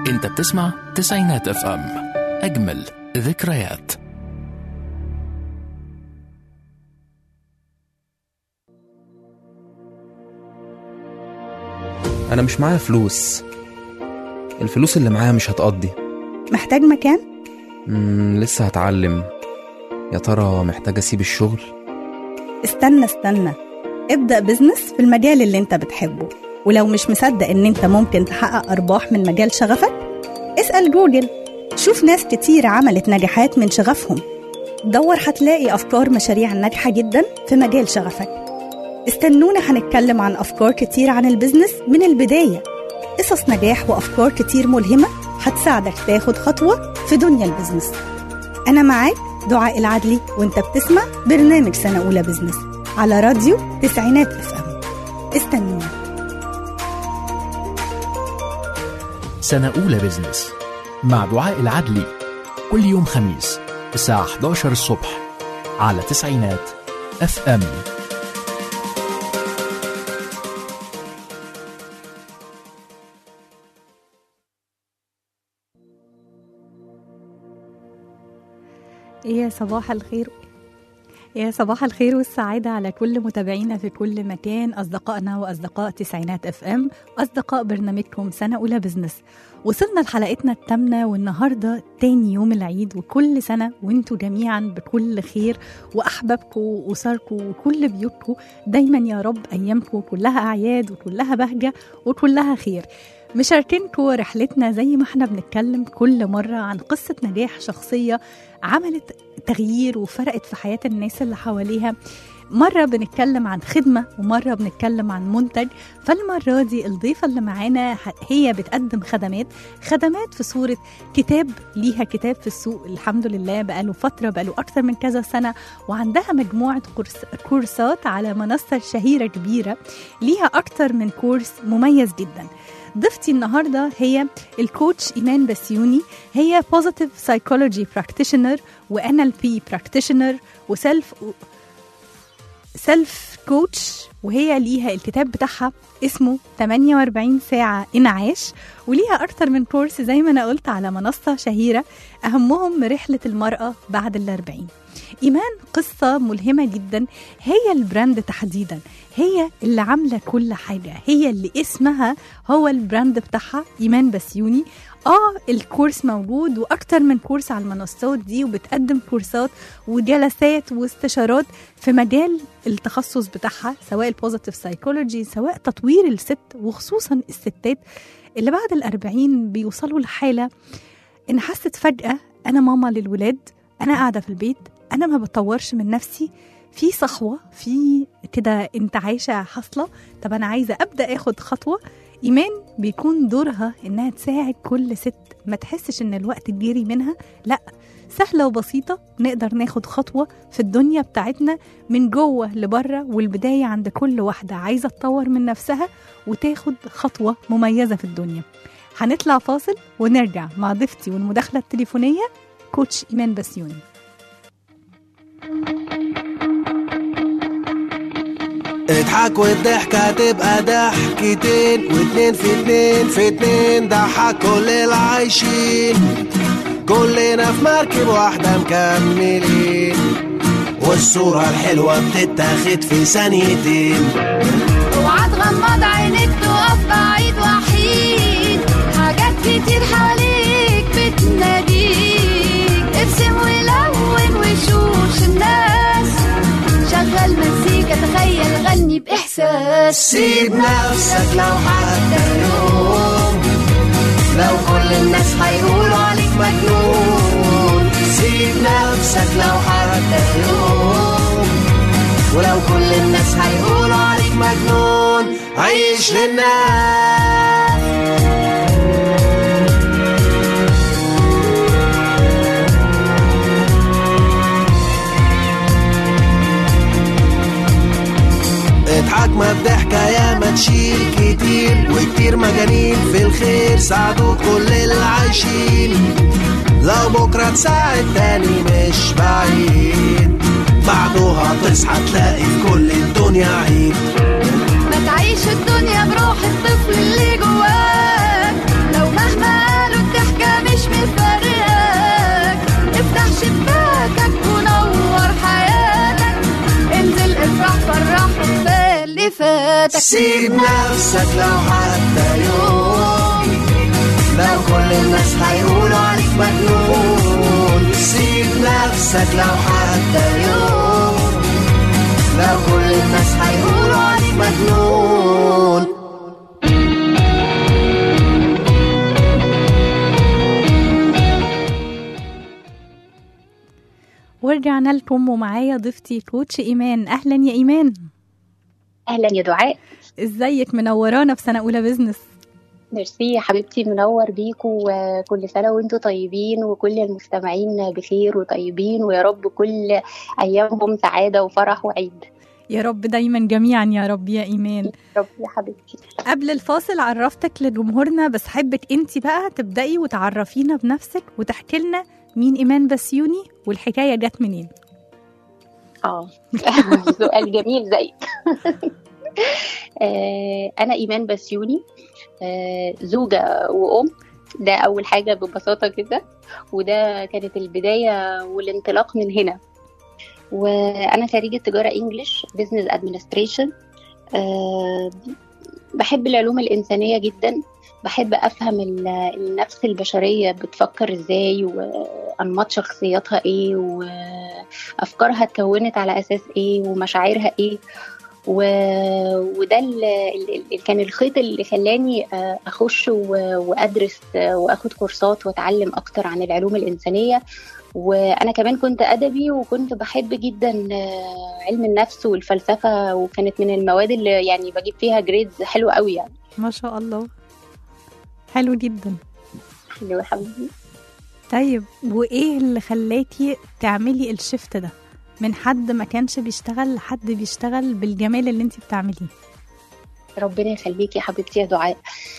انت بتسمع تسعينات اف ام اجمل ذكريات أنا مش معايا فلوس الفلوس اللي معايا مش هتقضي محتاج مكان؟ مم لسه هتعلم يا ترى محتاج أسيب الشغل استنى استنى ابدأ بزنس في المجال اللي انت بتحبه ولو مش مصدق ان انت ممكن تحقق ارباح من مجال شغفك اسأل جوجل شوف ناس كتير عملت نجاحات من شغفهم دور هتلاقي افكار مشاريع ناجحة جدا في مجال شغفك استنونا هنتكلم عن افكار كتير عن البزنس من البداية قصص نجاح وافكار كتير ملهمة هتساعدك تاخد خطوة في دنيا البزنس أنا معاك دعاء العدلي وانت بتسمع برنامج سنة أولى بزنس على راديو تسعينات اف ام استنونا سنة أولى بزنس مع دعاء العدلي كل يوم خميس الساعة 11 الصبح على تسعينات اف ام يا صباح الخير يا صباح الخير والسعادة على كل متابعينا في كل مكان أصدقائنا وأصدقاء تسعينات اف ام أصدقاء برنامجكم سنة أولى بزنس وصلنا لحلقتنا الثامنة والنهاردة تاني يوم العيد وكل سنة وانتوا جميعا بكل خير وأحبابكم وأسركم وكل بيوتكم دايما يا رب أيامكم كلها أعياد وكلها بهجة وكلها خير مشاركينكم رحلتنا زي ما احنا بنتكلم كل مرة عن قصة نجاح شخصية عملت تغيير وفرقت في حياة الناس اللي حواليها مرة بنتكلم عن خدمة ومرة بنتكلم عن منتج فالمرة دي الضيفة اللي معانا هي بتقدم خدمات خدمات في صورة كتاب ليها كتاب في السوق الحمد لله بقاله فترة بقاله أكثر من كذا سنة وعندها مجموعة كورس كورسات على منصة شهيرة كبيرة ليها أكثر من كورس مميز جدا ضيفتي النهارده هي الكوتش ايمان بسيوني هي بوزيتيف سايكولوجي براكتيشنر وان ال بي براكتيشنر وسيلف سيلف كوتش وهي ليها الكتاب بتاعها اسمه 48 ساعة انعاش وليها أكتر من كورس زي ما أنا قلت على منصة شهيرة أهمهم رحلة المرأة بعد الأربعين إيمان قصة ملهمة جدا هي البراند تحديدا هي اللي عاملة كل حاجة هي اللي اسمها هو البراند بتاعها إيمان بسيوني اه الكورس موجود واكتر من كورس على المنصات دي وبتقدم كورسات وجلسات واستشارات في مجال التخصص بتاعها سواء البوزيتيف سايكولوجي سواء تطوير الست وخصوصا الستات اللي بعد الأربعين بيوصلوا لحالة إن حست فجأة أنا ماما للولاد أنا قاعدة في البيت أنا ما بطورش من نفسي في صحوة في كده انتعاشة حاصلة طب أنا عايزة أبدأ أخد خطوة إيمان بيكون دورها إنها تساعد كل ست ما تحسش إن الوقت جري منها لأ سهلة وبسيطة نقدر ناخد خطوة في الدنيا بتاعتنا من جوه لبره والبداية عند كل واحدة عايزة تطور من نفسها وتاخد خطوة مميزة في الدنيا هنطلع فاصل ونرجع مع ضيفتي والمداخلة التليفونية كوتش إيمان بسيوني اضحك والضحكة تبقى ضحكتين واتنين في اتنين في اتنين ضحك كل العايشين كلنا في مركب واحدة مكملين والصورة الحلوة بتتاخد في ثانيتين اوعى تغمض عينيك تقف بعيد وحيد حاجات كتير حواليك بتناديك ارسم ولون وشوش الناس شغل مزيكا تخيل غني بإحساس سيب نفسك لو حتى يوم لو كل الناس هيقولوا عليك مجنون سيب نفسك لو حتى يوم ولو كل الناس هيقولوا عليك مجنون عيش للناس اضحك ما الضحكة يا ما تشيل كتير وكتير مجانين في الخير ساعدوا كل العايشين لو بكرة تساعد تاني مش بعيد بعدها تصحى تلاقي في كل الدنيا عيد ما تعيش الدنيا بروح الطفل اللي جواك لو مهما قالوا فاتك سيب نفسك لو حتى يوم لو كل الناس هيقولوا عليك مجنون سيب نفسك لو حتى يوم لو كل الناس هيقولوا عليك مجنون ورجعنا لكم ومعايا ضيفتي كوتش ايمان اهلا يا ايمان اهلا يا دعاء ازيك منورانا في سنه اولى بزنس ميرسي يا حبيبتي منور بيكوا وكل سنه وانتم طيبين وكل المستمعين بخير وطيبين ويا رب كل ايامهم سعاده وفرح وعيد يا رب دايما جميعا يا رب يا ايمان يا رب يا حبيبتي قبل الفاصل عرفتك لجمهورنا بس حبك انت بقى تبدأي وتعرفينا بنفسك وتحكي لنا مين ايمان بسيوني والحكايه جت منين اه سؤال جميل زيك آه، انا ايمان بسيوني آه، زوجه وام ده اول حاجه ببساطه كده وده كانت البدايه والانطلاق من هنا وانا خريجه تجاره انجلش بزنس ادمنستريشن بحب العلوم الانسانيه جدا بحب افهم ال- النفس البشريه بتفكر ازاي وانماط شخصياتها ايه وافكارها اتكونت على اساس ايه ومشاعرها ايه و... وده ال... ال... ال- كان الخيط اللي خلاني آه، اخش و... وادرس آه، واخد كورسات واتعلم اكتر عن العلوم الانسانيه وانا كمان كنت ادبي وكنت بحب جدا آه، علم النفس والفلسفه وكانت من المواد اللي يعني بجيب فيها جريدز حلوه قوي يعني ما شاء الله حلو جدا حلو يا حبيبي طيب وايه اللي خلاكي تعملي الشفت ده من حد ما كانش بيشتغل لحد بيشتغل بالجمال اللي انت بتعمليه ربنا يخليكي يا حبيبتي يا دعاء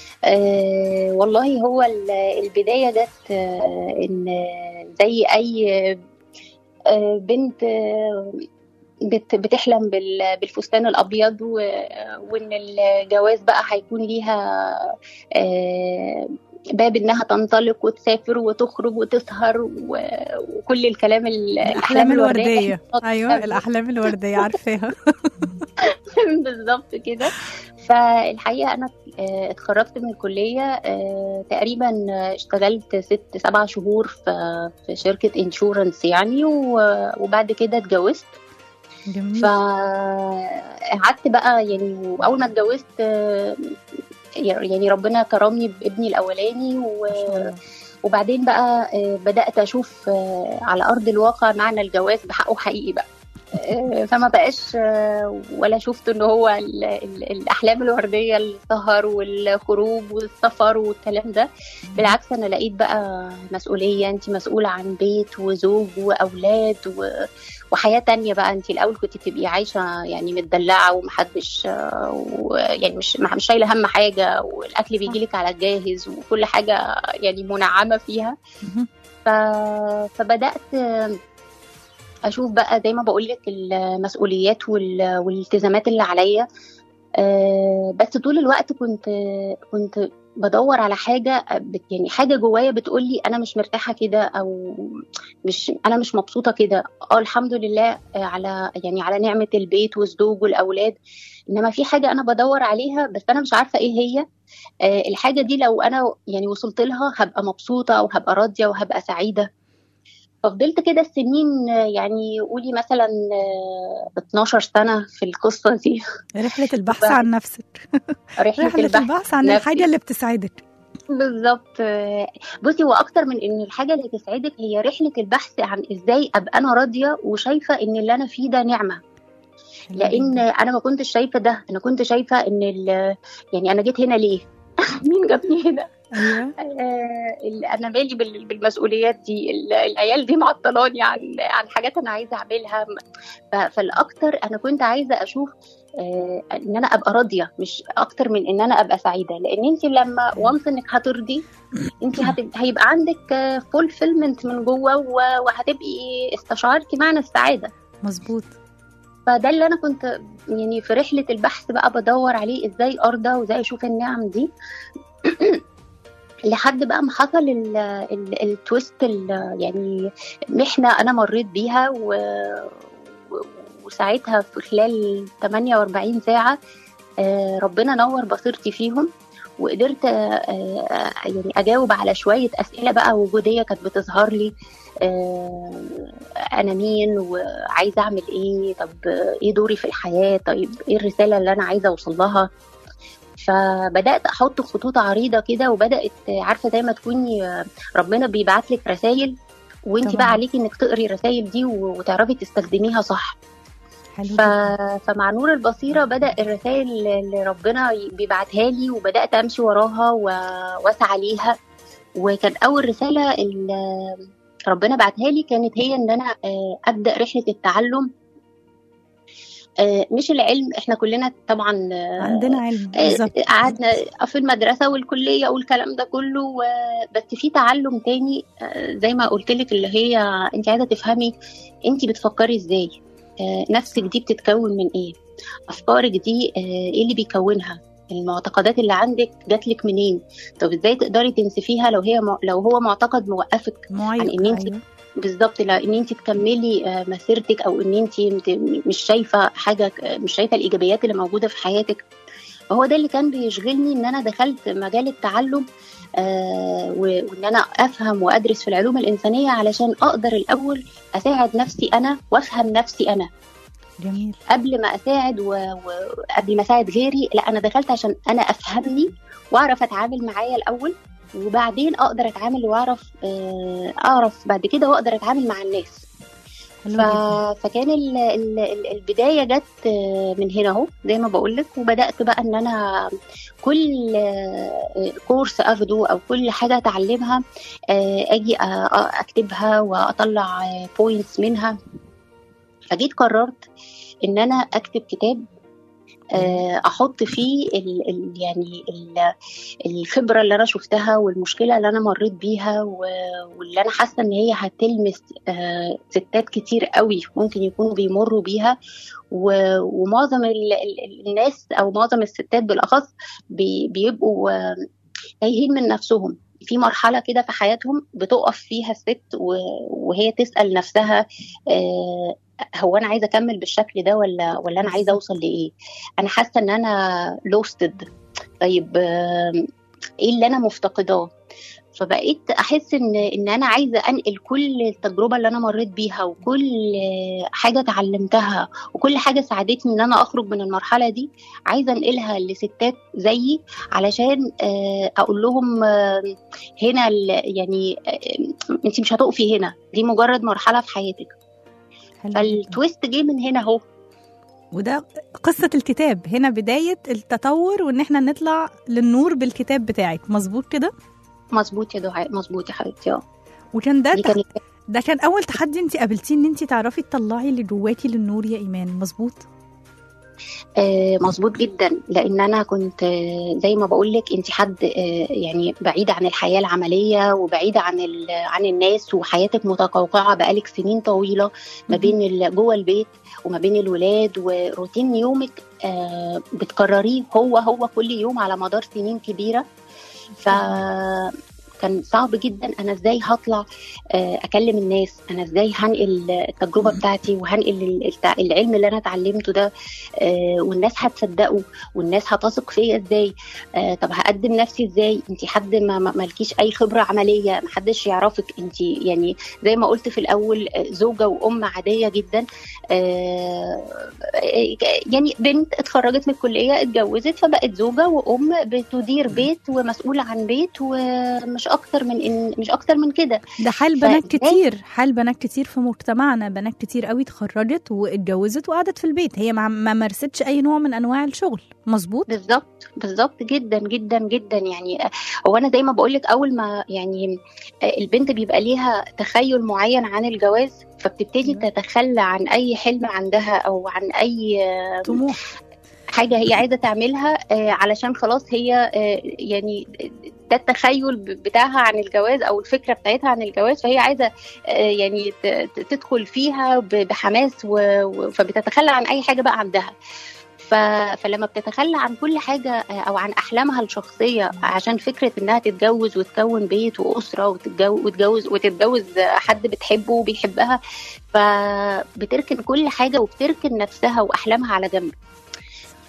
أه والله هو ال- البداية جت آه، إن زي أي آه، بنت آه، بت- بتحلم بال- بالفستان الأبيض و- وإن الجواز بقى هيكون ليها آه، باب إنها تنطلق وتسافر وتخرج وتسهر و- وكل الكلام ال- الاحلام الورديه الوردية. ايوه الاحلام الورديه عارفاها بالظبط كده فالحقيقه انا آه، اتخرجت من الكليه آه، تقريبا اشتغلت ست سبع شهور في في شركه انشورنس يعني و- وبعد كده اتجوزت جميل فقعدت بقى يعني واول ما اتجوزت آه، يعني ربنا كرمني بابني الاولاني و... ما شاء الله. وبعدين بقى آه، بدأت أشوف آه، على أرض الواقع معنى الجواز بحقه حقيقي بقى آه، فما بقاش آه، ولا شفت ان هو ال- ال- الاحلام الورديه السهر والخروج والسفر والكلام ده بالعكس انا لقيت بقى مسؤوليه انت مسؤوله عن بيت وزوج واولاد و- وحياه تانية بقى انت الاول كنت تبقي عايشه يعني متدلعه ومحدش آه، ويعني مش مش شايله هم حاجه والاكل بيجيلك على الجاهز وكل حاجه يعني منعمه فيها مهم. ف... فبدات اشوف بقى زي ما بقول لك المسؤوليات وال... والالتزامات اللي عليا آه، بس طول الوقت كنت كنت بدور على حاجه بت- يعني حاجه جوايا بتقول لي انا مش مرتاحه كده او مش انا مش مبسوطه كده اه الحمد لله آه، على يعني على نعمه البيت والزوج والاولاد انما في حاجه انا بدور عليها بس انا مش عارفه ايه هي آه، الحاجه دي لو انا يعني وصلت لها هبقى مبسوطه وهبقى راضيه وهبقى سعيده ففضلت كده السنين آه، يعني قولي مثلا آه، 12 سنه في القصه دي رحله البحث وبعد- عن نفسك رحله, رحله البحث البحث عن نفسي. الحاجه اللي بتسعدك بالظبط آه، بصي هو اكتر من ان الحاجه اللي تسعدك هي رحله البحث عن ازاي ابقى انا راضيه وشايفه ان اللي انا فيه ده نعمه حلو لان جداً. انا ما كنتش شايفه ده انا كنت شايفه ان ال- يعني انا جيت هنا ليه مين جابني هنا ايوه آه، ال- انا مالي بال- بالمسؤوليات دي ال- العيال دي معطلاني عن عن حاجات انا عايزه اعملها ف- فالاكتر انا كنت عايزه اشوف آه، ان انا ابقى راضيه مش اكتر من ان انا ابقى سعيده لان انت لما وانس انك هترضي انت هتب... هيبقى عندك فولفيلمنت من جوه و- وهتبقي استشعرتي معنى السعاده مظبوط فده اللي انا كنت يعني في رحله البحث بقى بدور عليه ازاي ارضى وازاي اشوف النعم دي لحد بقى ما حصل ال- ال- التويست ال- يعني محنه انا مريت بيها و... و- وساعتها في خلال 48 ساعه آه، ربنا نور بصيرتي فيهم وقدرت آه، آه، يعني اجاوب على شويه اسئله بقى وجوديه كانت بتظهر لي آه، انا مين وعايزه اعمل ايه طب ايه دوري في الحياه طيب ايه الرساله اللي انا عايزه اوصل لها فبدات احط خطوط عريضه كده وبدات عارفه زي ما تكوني آه، ربنا بيبعت لك رسائل وانت طبعاً. بقى عليكي انك تقري الرسائل دي وتعرفي تستخدميها صح حلو ف... جداً. فمع نور البصيرة بدأ الرسائل اللي ربنا ي- بيبعتها لي وبدأت أمشي وراها و... وأسعى ليها وكان أول رسالة اللي ربنا بعتها لي كانت هي إن أنا آه، أبدأ رحلة التعلم آه، مش العلم احنا كلنا طبعا آه، عندنا علم آه، بالظبط قعدنا في المدرسة والكلية والكلام ده كله و- بس في تعلم تاني آه، زي ما قلت لك اللي هي انت عايزة تفهمي انت بتفكري ازاي آه، نفسك دي بتتكون من ايه افكارك دي آه، ايه اللي بيكونها المعتقدات اللي عندك جاتلك منين طب ازاي تقدري تنسفيها لو هي م- لو هو معتقد موقفك معيق عن إن أنت أيوة. بالظبط لا ان انت تكملي آه، مسيرتك او ان انت مت- مش شايفه حاجه آه، مش شايفه الايجابيات اللي موجوده في حياتك فهو ده اللي كان بيشغلني ان انا دخلت مجال التعلم آه و- وان انا افهم وادرس في العلوم الانسانيه علشان اقدر الاول اساعد نفسي انا وافهم نفسي انا جميل قبل ما اساعد وقبل و... قبل ما اساعد غيري لا انا دخلت عشان انا افهمني واعرف اتعامل معايا الاول وبعدين اقدر اتعامل واعرف آه، اعرف بعد كده واقدر اتعامل مع الناس حلو ف... جدا فكان ال... ال... ال- البدايه جت آه، من هنا اهو زي ما بقول لك وبدات بقى ان انا كل آه، كورس اخده او كل حاجه اتعلمها آه، اجي أ- أ- اكتبها واطلع بوينتس منها فجيت قررت ان انا اكتب كتاب آه، احط فيه ال ال يعني ال الخبره اللي انا شفتها والمشكله اللي انا مريت بيها و- واللي انا حاسه ان هي هتلمس آه، ستات كتير قوي ممكن يكونوا بيمروا بيها و- ومعظم ال- ال- الناس او معظم الستات بالاخص بي- بيبقوا آه، تايهين من نفسهم في مرحلة كده في حياتهم بتقف فيها الست و- وهي تسأل نفسها آه، هو أنا عايزة أكمل بالشكل ده ولا ولا أنا عايزة أوصل لإيه؟ أنا حاسة إن أنا لوستد طيب آه، إيه اللي أنا مفتقداه؟ فبقيت احس ان ان انا عايزه انقل كل التجربه اللي انا مريت بيها وكل حاجه اتعلمتها وكل حاجه ساعدتني ان انا اخرج من المرحله دي عايزه انقلها لستات زيي علشان آه، اقول لهم آه، هنا ال- يعني انت مش هتقفي هنا دي مجرد مرحله في حياتك حلو جدا. فالتويست جه من هنا اهو وده قصة الكتاب هنا بداية التطور وإن احنا نطلع للنور بالكتاب بتاعك مظبوط كده مظبوط يا دعاء مظبوط يا حبيبتي اه وكان ده دي كانت ده كان أول تحدي أنت قابلتيه إن أنت تعرفي تطلعي اللي جواكي للنور يا إيمان مظبوط آه، مظبوط جدا لان انا كنت آه، زي ما بقول لك انت حد آه، يعني بعيده عن الحياه العمليه وبعيده عن ال- عن الناس وحياتك متقوقعه بقالك سنين طويله ما بين ال- جوه البيت وما بين الولاد وروتين يومك آه، بتكرريه هو هو كل يوم على مدار سنين كبيره ف كان صعب جدا انا ازاي هطلع آه، اكلم الناس انا ازاي هنقل التجربه بتاعتي وهنقل ال- التع- العلم اللي انا اتعلمته ده آه، والناس هتصدقه والناس هتثق فيا ازاي آه، طب هقدم نفسي ازاي انت حد ما ما- مالكيش اي خبره عمليه محدش يعرفك انت يعني زي ما قلت في الاول آه، زوجه وام عاديه جدا آه، يعني بنت اتخرجت من الكليه اتجوزت فبقت زوجه وام بتدير بيت ومسؤوله عن بيت ومش اكتر من إن مش اكتر من كده ده حال بنات فإزاي؟ كتير حال بنات كتير في مجتمعنا بنات كتير قوي اتخرجت واتجوزت وقعدت في البيت هي ما ما مارستش أي نوع من أنواع الشغل مظبوط بالظبط بالظبط جدا جدا جدا يعني آه، هو انا زي ما بقول لك اول ما يعني آه، البنت بيبقى ليها تخيل معين عن الجواز فبتبتدي تتخلى عن اي حلم عندها او عن اي آه، طموح حاجه هي عايزه تعملها آه، علشان خلاص هي آه، يعني ده التخيل ب- بتاعها عن الجواز او الفكره بتاعتها عن الجواز فهي عايزه آه، يعني ت- ت- تدخل فيها ب- بحماس و- و- فبتتخلى عن اي حاجه بقى عندها ف... فلما بتتخلى عن كل حاجة آه، أو عن أحلامها الشخصية عشان فكرة إنها تتجوز وتكون بيت وأسرة وتتجوز وتتجوز, وتتجوز حد بتحبه وبيحبها فبتركن كل حاجة وبتركن نفسها وأحلامها على جنب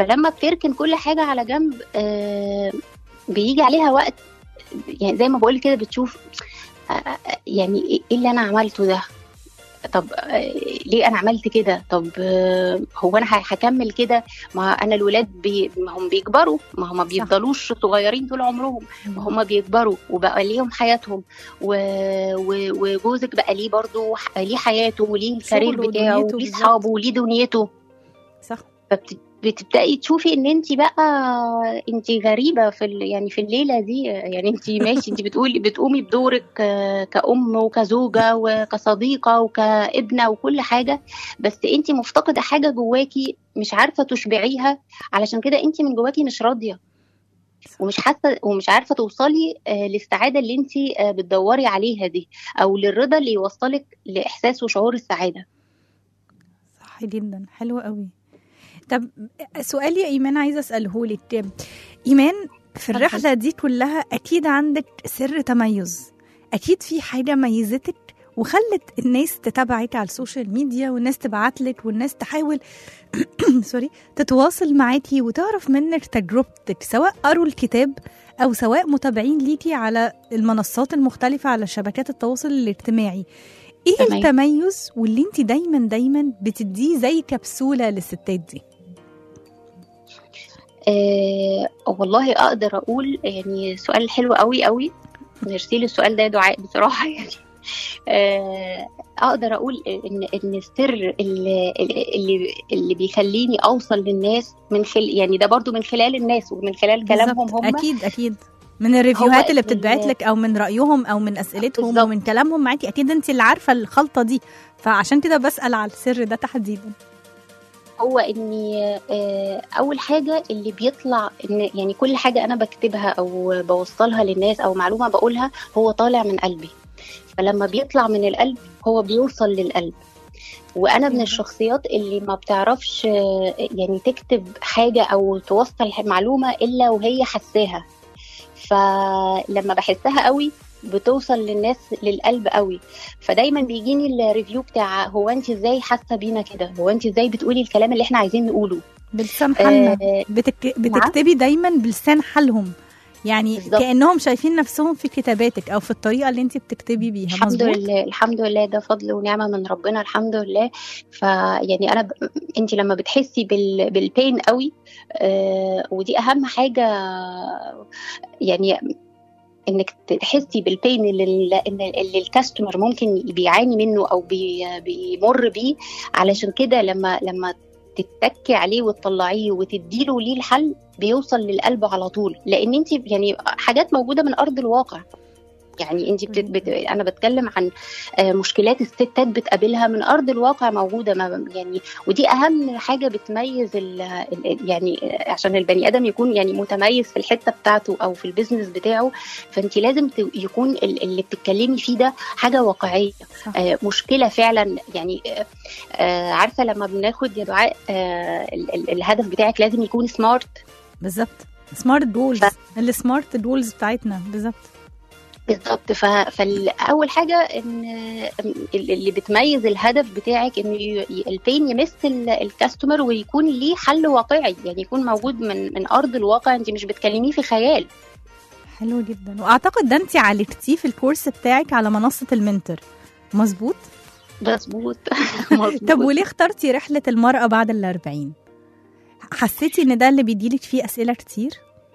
فلما بتركن كل حاجه على جنب آه، بيجي عليها وقت يعني زي ما بقول كده بتشوف آه، آه، يعني ايه اللي انا عملته ده طب آه، ليه انا عملت كده طب آه، هو انا ه- هكمل كده ما انا الولاد بي ما هم بيكبروا ما هم ما بيفضلوش صغيرين طول عمرهم ما هم بيكبروا وبقى ليهم حياتهم و... و... وجوزك بقى ليه برضو ح- ليه حياته وليه الكارير شغله بتاعه ودنيته وليه بالظبط. اصحابه وليه دنيته صح فبتبداي تشوفي ان انت بقى انت غريبه في ال... يعني في الليله دي يعني انت ماشي انت بتقولي بتقومي بدورك آه، كأم وكزوجه وكصديقه وكابنه وكل حاجه بس انت مفتقده حاجه جواكي مش عارفه تشبعيها علشان كده انت من جواكي مش راضيه ومش حاسه ومش عارفه توصلي آه، للسعاده اللي انت آه، بتدوري عليها دي او للرضا اللي يوصلك لاحساس وشعور السعاده صح جدا حلو قوي طب سؤال يا ايمان عايزه اساله لك ايمان في الرحله دي كلها اكيد عندك سر تميز اكيد في حاجه ميزتك وخلت الناس تتابعك على السوشيال ميديا والناس تبعت لك والناس تحاول سوري تتواصل معاكي وتعرف منك تجربتك سواء قروا الكتاب او سواء متابعين ليكي على المنصات المختلفه على شبكات التواصل الاجتماعي ايه تمام. التميز واللي انت دايما دايما بتديه زي كبسوله للستات دي آه والله اقدر اقول يعني سؤال حلو قوي قوي ميرسي للسؤال ده يا دعاء بصراحه يعني آه اقدر اقول ان ان السر اللي اللي, اللي بيخليني اوصل للناس من خلال يعني ده برضو من خلال الناس ومن خلال كلامهم بالظبط. هم اكيد اكيد من الريفيوهات اللي ال- بتتبعت لك او من رايهم او من اسئلتهم بالظبط. ومن كلامهم معاكي اكيد انت اللي عارفه الخلطه دي فعشان كده بسال على السر ده تحديدا هو اني آه، اول حاجه اللي بيطلع ان يعني كل حاجه انا بكتبها او بوصلها للناس او معلومه بقولها هو طالع من قلبي فلما بيطلع من القلب هو بيوصل للقلب وانا من مم. الشخصيات اللي ما بتعرفش آه، يعني تكتب حاجه او توصل معلومه الا وهي حساها فلما بحسها قوي بتوصل للناس للقلب قوي فدايما بيجيني الريفيو بتاع هو انت ازاي حاسه بينا كده هو انت ازاي بتقولي الكلام اللي احنا عايزين نقوله بلسان حالنا آه، بتك... بتكتبي دايما بلسان حالهم يعني بالظبط. كانهم شايفين نفسهم في كتاباتك او في الطريقه اللي انت بتكتبي بيها الحمد مظبوط لله الحمد لله ده فضل ونعمه من ربنا الحمد لله فيعني انا ب... انت لما بتحسي بال... بالبين قوي آه ودي اهم حاجه يعني انك تحسي بالبين اللي, اللي اللي الكاستمر ممكن بيعاني منه او بي... بيمر بيه علشان كده لما لما تتكي عليه وتطلعيه وتديله ليه الحل بيوصل للقلب على طول لان انت يعني حاجات موجوده من ارض الواقع يعني انت بت... بت... انا بتكلم عن آه، مشكلات الستات بتقابلها من ارض الواقع موجوده ما يعني ودي اهم حاجه بتميز ال... ال... يعني آه، عشان البني ادم يكون يعني متميز في الحته بتاعته او في البيزنس بتاعه فانت لازم ت... يكون ال- اللي بتتكلمي فيه ده حاجه واقعيه صح. آه، مشكله فعلا يعني آه، آه، عارفه لما بناخد يا دعاء آه، ال- ال- الهدف بتاعك لازم يكون سمارت بالظبط سمارت جولز ف- السمارت جولز بتاعتنا بالظبط بالظبط ف... فاول حاجه ان اللي بتميز الهدف بتاعك ان ي- البين يمس ال- الكاستمر ويكون ليه حل واقعي يعني يكون موجود من من ارض الواقع انت مش بتكلميه في خيال حلو جدا واعتقد ده انت عالجتيه في الكورس بتاعك على منصه المنتر مظبوط مظبوط طب مظبوط. وليه اخترتي رحله المراه بعد الأربعين حسيتي ان ده اللي بيديلك فيه اسئله كتير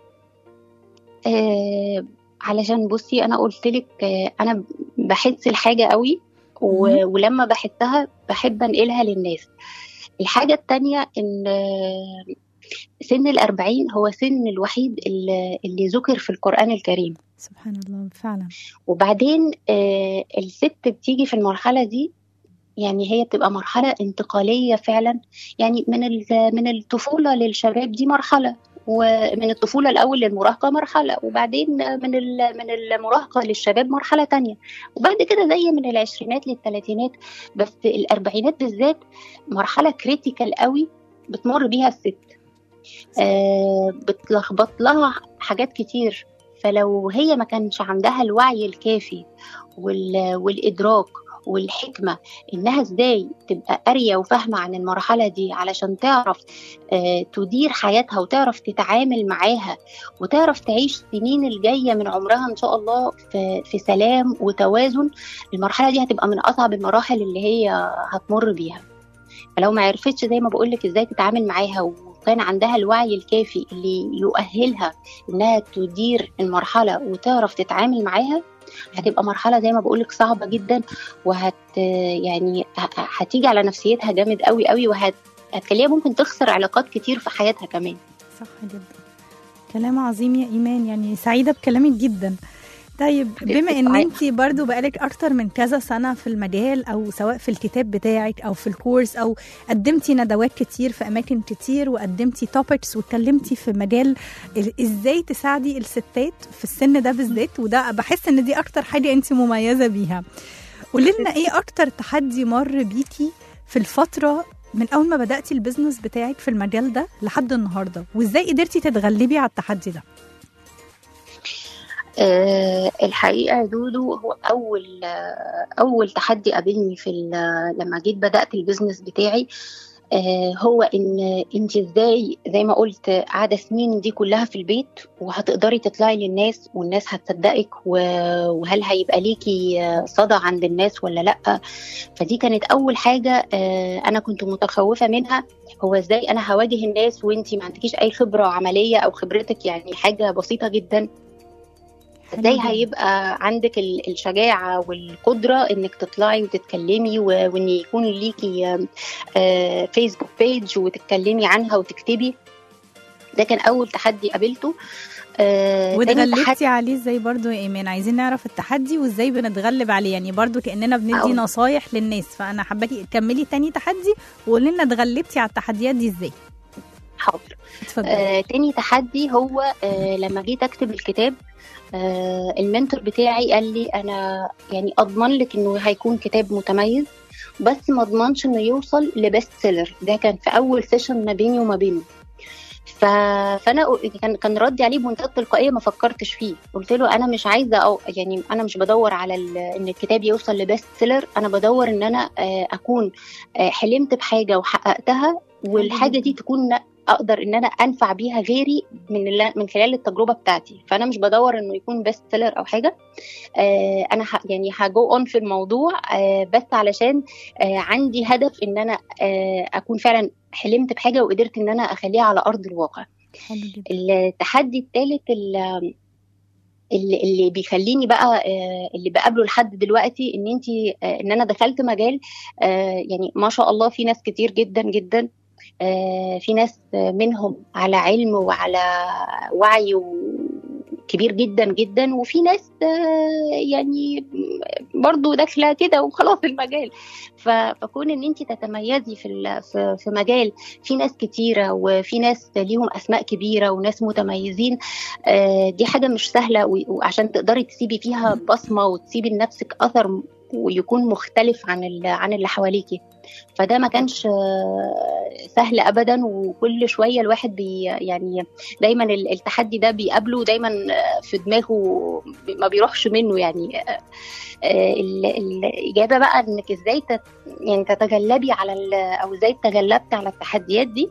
آه علشان بصي انا قلت لك آه انا بحس الحاجه قوي و... مهم. ولما بحسها بحب انقلها للناس الحاجه التانية ان آه، سن الأربعين هو سن الوحيد اللي, اللي ذكر في القرآن الكريم سبحان الله فعلا وبعدين آه الست بتيجي في المرحلة دي يعني هي بتبقى مرحلة انتقالية فعلا يعني من ال- من الطفولة للشباب دي مرحلة ومن الطفولة الأول للمراهقة مرحلة وبعدين من ال- من المراهقة للشباب مرحلة تانية وبعد كده زي من العشرينات للثلاثينات بس الأربعينات بالذات مرحلة كريتيكال قوي بتمر بيها الست آه بتلخبط لها حاجات كتير فلو هي ما كانش عندها الوعي الكافي وال- والإدراك والحكمه انها ازاي تبقى قاريه وفاهمه عن المرحله دي علشان تعرف آه، تدير حياتها وتعرف تتعامل معاها وتعرف تعيش السنين الجايه من عمرها ان شاء الله في في سلام وتوازن المرحله دي هتبقى من اصعب المراحل اللي هي هتمر بيها فلو ما عرفتش زي ما بقول لك ازاي تتعامل معاها وكان عندها الوعي الكافي اللي يؤهلها انها تدير المرحله وتعرف تتعامل معاها هتبقى مرحله زي ما بقول لك صعبه جدا وهت يعني ه- هتيجي على نفسيتها جامد قوي قوي وهت هتخليها ممكن تخسر علاقات كتير في حياتها كمان صح جدا كلام عظيم يا ايمان يعني سعيده بكلامك جدا طيب بما ان سعيدة. انت برضو بقالك اكتر من كذا سنه في المجال او سواء في الكتاب بتاعك او في الكورس او قدمتي ندوات كتير في اماكن كتير وقدمتي توبكس واتكلمتي في مجال ال- ازاي تساعدي الستات في السن ده بالذات وده بحس ان دي اكتر حاجه انت مميزه بيها قولي لنا ايه اكتر تحدي مر بيكي في الفتره من اول ما بداتي البيزنس بتاعك في المجال ده لحد النهارده وازاي قدرتي تتغلبي على التحدي ده أه الحقيقة يا دودو هو أول آه، أول تحدي قابلني في ال- لما جيت بدأت البيزنس بتاعي أه هو إن أنت إزاي زي ما قلت قاعدة سنين دي كلها في البيت وهتقدري تطلعي للناس والناس هتصدقك و- وهل هيبقى ليكي آه، صدى عند الناس ولا لأ فدي كانت أول حاجة أه أنا كنت متخوفة منها هو إزاي أنا هواجه الناس وأنت ما عندكيش أي خبرة عملية أو خبرتك يعني حاجة بسيطة جدا ازاي حلو جدا. هيبقى عندك ال- الشجاعة والقدرة انك تطلعي وتتكلمي و- وان يكون ليكي آم، آه، فيسبوك بيج وتتكلمي عنها وتكتبي ده كان اول تحدي قابلته آه، تاني تحدي واتغلبتي عليه ازاي برضو يا ايمان عايزين نعرف التحدي وازاي بنتغلب عليه يعني برضو كاننا بندي أو. نصايح للناس فانا حباكي كملي تاني تحدي وقولي لنا اتغلبتي على التحديات دي ازاي حاضر اتفضلي آه، تاني تحدي هو آه، لما جيت اكتب الكتاب آه، المنتور بتاعي قال لي انا يعني اضمن لك انه هيكون كتاب متميز بس ما اضمنش انه يوصل لبست سيلر ده كان في اول سيشن ما بيني وما بينه ف... فانا كان كان ردي عليه بمنتهى التلقائيه ما فكرتش فيه قلت له انا مش عايزه أو يعني انا مش بدور على ال... ان الكتاب يوصل لبست سيلر انا بدور ان انا آه، اكون آه، حلمت بحاجه وحققتها والحاجه دي تكون اقدر ان انا انفع بيها غيري من اللي من خلال التجربه بتاعتي فانا مش بدور انه يكون بيست سيلر او حاجه آه انا ح يعني هجو اون في الموضوع آه بس علشان آه عندي هدف ان انا آه اكون فعلا حلمت بحاجه وقدرت ان انا اخليها على ارض الواقع حلو جدا التحدي الثالث اللي, اللي بيخليني بقى آه، اللي بقابله لحد دلوقتي ان انت ان انا دخلت مجال آه، يعني ما شاء الله في ناس كتير جدا جدا آه، في ناس منهم على علم وعلى وعي كبير جدا جدا وفي ناس آه، يعني برضو داخله كده وخلاص المجال ف- فكون ان انت تتميزي في ال- في في مجال في ناس كتيره وفي ناس ليهم اسماء كبيره وناس متميزين آه، دي حاجه مش سهله و- وعشان تقدري تسيبي فيها بصمه وتسيبي لنفسك اثر ويكون مختلف عن ال- عن اللي حواليكي فده ما كانش آه، سهل ابدا وكل شويه الواحد بي يعني دايما ال- التحدي ده بيقابله دايما آه، في دماغه ما بيروحش منه يعني آه، آه، ال- الاجابه بقى انك ازاي تت يعني تتغلبي على ال- او ازاي تغلبت على التحديات دي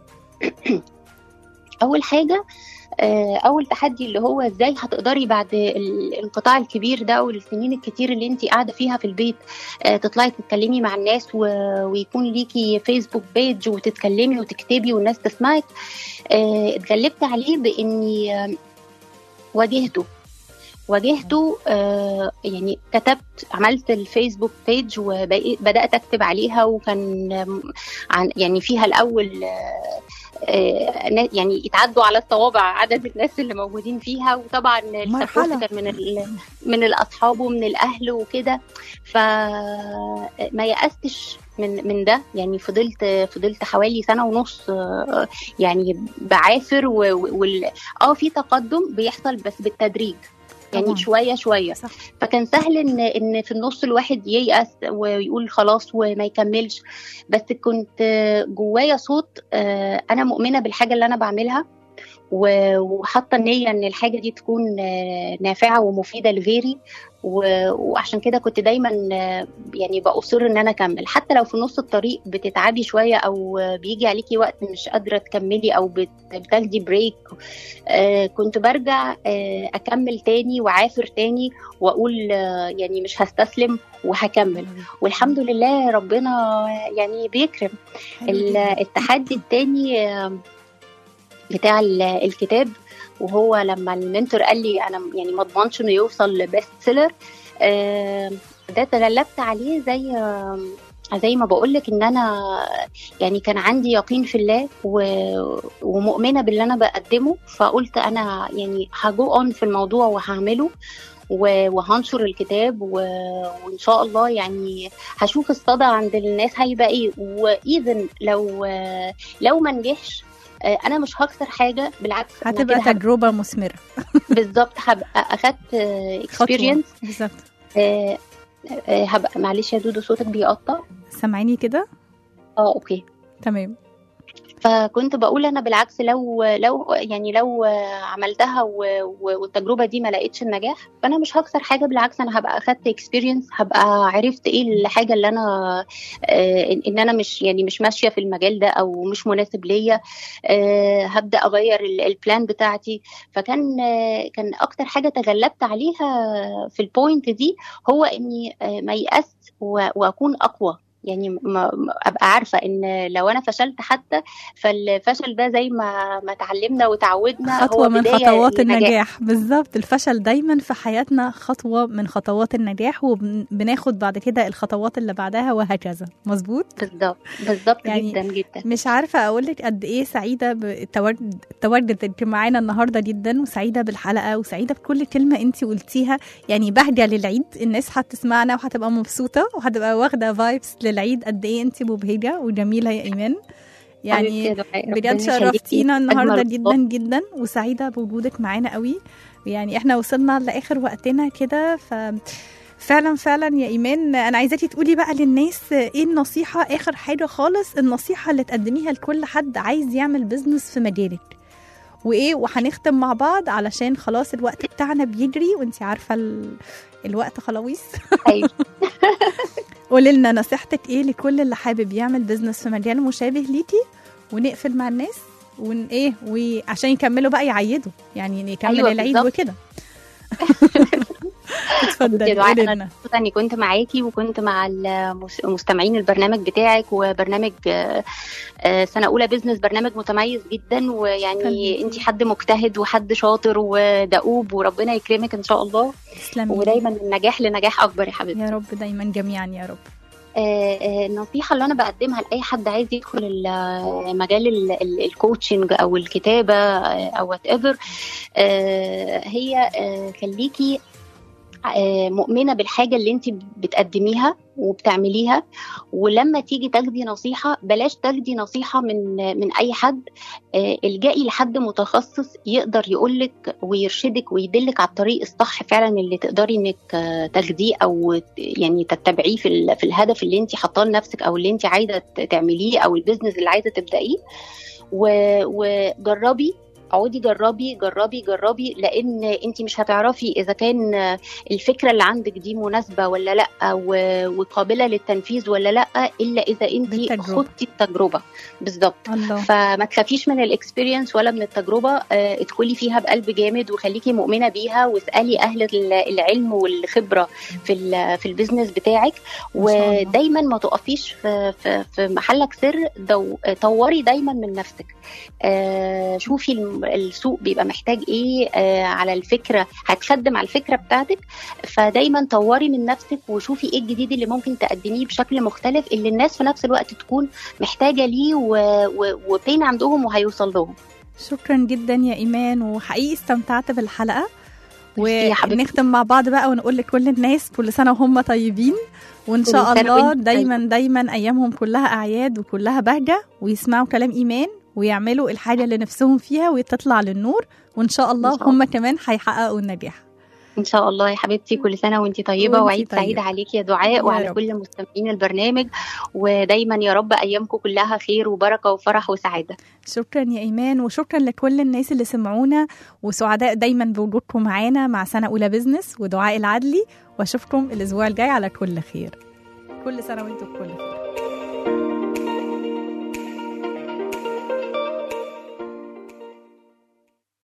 اول حاجه آه، اول تحدي اللي هو ازاي هتقدري بعد الانقطاع الكبير ده والسنين الكتير اللي انت قاعده فيها في البيت آه، تطلعي تتكلمي مع الناس و- ويكون ليكي فيسبوك بيج وتتكلمي وتكتبي والناس تسمعك آه، اتغلبت عليه باني آه، واجهته واجهته آه يعني كتبت عملت الفيسبوك بيج وبدات اكتب عليها وكان آم، عن يعني فيها الاول آه آه، نا- يعني يتعدوا على الصوابع عدد الناس اللي موجودين فيها وطبعا مرحلة. السبورت كان من ال- من الاصحاب ومن الاهل وكده فما يأستش من من ده يعني فضلت فضلت حوالي سنه ونص آه، يعني بعافر و- و- وال اه في تقدم بيحصل بس بالتدريج يعني طبعاً. شويه شويه صح فكان سهل ان ان في النص الواحد ييأس ويقول خلاص وما يكملش بس كنت جوايا صوت آه، انا مؤمنه بالحاجه اللي انا بعملها و- وحاطه النيه ان الحاجه دي تكون آه، نافعه ومفيده لغيري و- وعشان كده كنت دايما آه، يعني باصر ان انا اكمل حتى لو في نص الطريق بتتعبي شويه او آه، بيجي عليكي وقت مش قادره تكملي او بت- بتاخدي بريك آه، كنت برجع آه، اكمل تاني وعافر تاني واقول آه، يعني مش هستسلم وهكمل والحمد لله ربنا يعني بيكرم حلو ال- جداً. التحدي التاني آه، بتاع ال- الكتاب وهو لما المنتور قال لي انا يعني ما اضمنش انه يوصل لبيست سيلر ده تغلبت عليه زي آه، زي ما بقول لك ان انا يعني كان عندي يقين في الله و- ومؤمنه باللي انا بقدمه فقلت انا يعني هجو اون في الموضوع وهعمله و- وهنشر الكتاب و- وان شاء الله يعني هشوف الصدى عند الناس هيبقى ايه وايذن لو لو ما نجحش آه، انا مش هخسر حاجه بالعكس أنا هتبقى كده هبقى- تجربه مثمره بالظبط هبقى اخدت خطوه اكسبيرينس بالظبط هبقى معلش يا دودو صوتك بيقطع سامعيني كده اه اوكي تمام فكنت بقول انا بالعكس لو لو يعني لو عملتها و- و- والتجربه دي ما لقيتش النجاح فانا مش هخسر حاجه بالعكس انا هبقى اخدت اكسبيرينس هبقى عرفت ايه الحاجه اللي انا آه، ان إن انا مش يعني مش ماشيه في المجال ده او مش مناسب ليا آه، هبدا اغير ال- البلان بتاعتي فكان آه، كان اكتر حاجه تغلبت عليها في البوينت دي هو اني آه، ما يأس و- واكون اقوى يعني ما ما- ابقى عارفه ان لو انا فشلت حتى فالفشل ده زي ما ما اتعلمنا وتعودنا خطوة هو من بداية خطوات للنجاح. النجاح بالظبط الفشل دايما في حياتنا خطوة من خطوات النجاح وبناخد بعد كده الخطوات اللي بعدها وهكذا مظبوط بالظبط بالظبط يعني جدا جدا مش عارفة أقول لك قد إيه سعيدة بالتواجد التواجد معانا النهاردة جدا وسعيدة بالحلقة وسعيدة بكل كلمة أنت قلتيها يعني بهجة للعيد الناس هتسمعنا وهتبقى مبسوطة وهتبقى واخدة فايبس للعيد قد إيه أنت مبهجة وجميلة يا إيمان حبيبتي يعني يا دعاء، بجد ربنا يخليكي. شرفتينا النهارده أجمل جدا جدا وسعيده بوجودك معانا قوي يعني احنا وصلنا لاخر وقتنا كده ف فعلا فعلا يا ايمان انا عايزاكي تقولي بقى للناس ايه النصيحه اخر حاجه خالص النصيحه اللي تقدميها لكل حد عايز يعمل بيزنس في مجالك وايه وهنختم مع بعض علشان خلاص الوقت بتاعنا بيجري وانت عارفه ال... الوقت خلاويص أيوة. قولي لنا نصيحتك ايه لكل اللي حابب يعمل بيزنس في مجال مشابه ليكي ونقفل مع الناس ون ايه وعشان يكملوا بقى يعيدوا يعني نكمل أيوة العيد بالظبط. وكده يا اتفضلي دعاء، قولي أنا لنا مبسوطة اني كنت معاكي وكنت مع المس- مستمعين البرنامج بتاعك وبرنامج آه، آه، سنه اولى بيزنس برنامج متميز جدا ويعني خليكي. انت حد مجتهد وحد شاطر ودؤوب وربنا يكرمك ان شاء الله تسلمي ودايما من نجاح لنجاح اكبر يا حبيبتي يا رب دايما جميعا يا رب آه، آه، النصيحة اللي أنا بقدمها لأي حد عايز يدخل ال- مجال ال- ال- الكوتشنج أو الكتابة آه، أو وات ايفر هي آه، خليكي آه، مؤمنة بالحاجة اللي انت بتقدميها وبتعمليها ولما تيجي تاخدي نصيحة بلاش تاخدي نصيحة من من أي حد آه، الجئي لحد متخصص يقدر يقولك ويرشدك ويدلك على الطريق الصح فعلا اللي تقدري انك آه، تاخديه او ت- يعني تتبعيه في ال- في الهدف اللي انت حاطاه لنفسك او اللي انت عايزه ت- تعمليه او البيزنس اللي عايزه تبدأيه و- وجربي اقعدي جربي جربي جربي لان انت مش هتعرفي اذا كان الفكره اللي عندك دي مناسبه ولا لا و- وقابله للتنفيذ ولا لا الا اذا انت بالتجربة. خضتي التجربه بالظبط الله فما تخافيش من الاكسبيرينس ولا من التجربه آه، ادخلي فيها بقلب جامد وخليكي مؤمنه بيها واسالي اهل ال- العلم والخبره في ال- في البيزنس بتاعك ما شاء الله. ودايما ما تقفيش في في, في محلك سر دو طوري دايما من نفسك آه، شوفي الم- السوق بيبقى محتاج ايه آه، على الفكره هتخدم على الفكره بتاعتك فدايما طوري من نفسك وشوفي ايه الجديد اللي ممكن تقدميه بشكل مختلف اللي الناس في نفس الوقت تكون محتاجه ليه و- و- وبين عندهم وهيوصل لهم شكرا جدا يا ايمان وحقيقي استمتعت بالحلقه ميرسي يا حبيبتي. ونختم مع بعض بقى ونقول لكل الناس كل سنه وهم طيبين وان كل شاء سنة الله وانت دايما دايما ايامهم كلها اعياد وكلها بهجه ويسمعوا كلام ايمان ويعملوا الحاجه اللي نفسهم فيها وتطلع للنور وان شاء الله إن شاء الله. هم كمان هيحققوا النجاح ان شاء الله يا حبيبتي كل سنه وانت طيبه وانتي وعيد طيبة. سعيد عليكي يا دعاء يا وعلى رب. كل مستمعين البرنامج ودايما يا رب ايامكم كلها خير وبركه وفرح وسعاده شكرا يا ايمان وشكرا لكل الناس اللي سمعونا وسعداء دايما بوجودكم معانا مع سنه اولى بزنس ودعاء العدلي واشوفكم الاسبوع الجاي على كل خير كل سنه وانتم بكل خير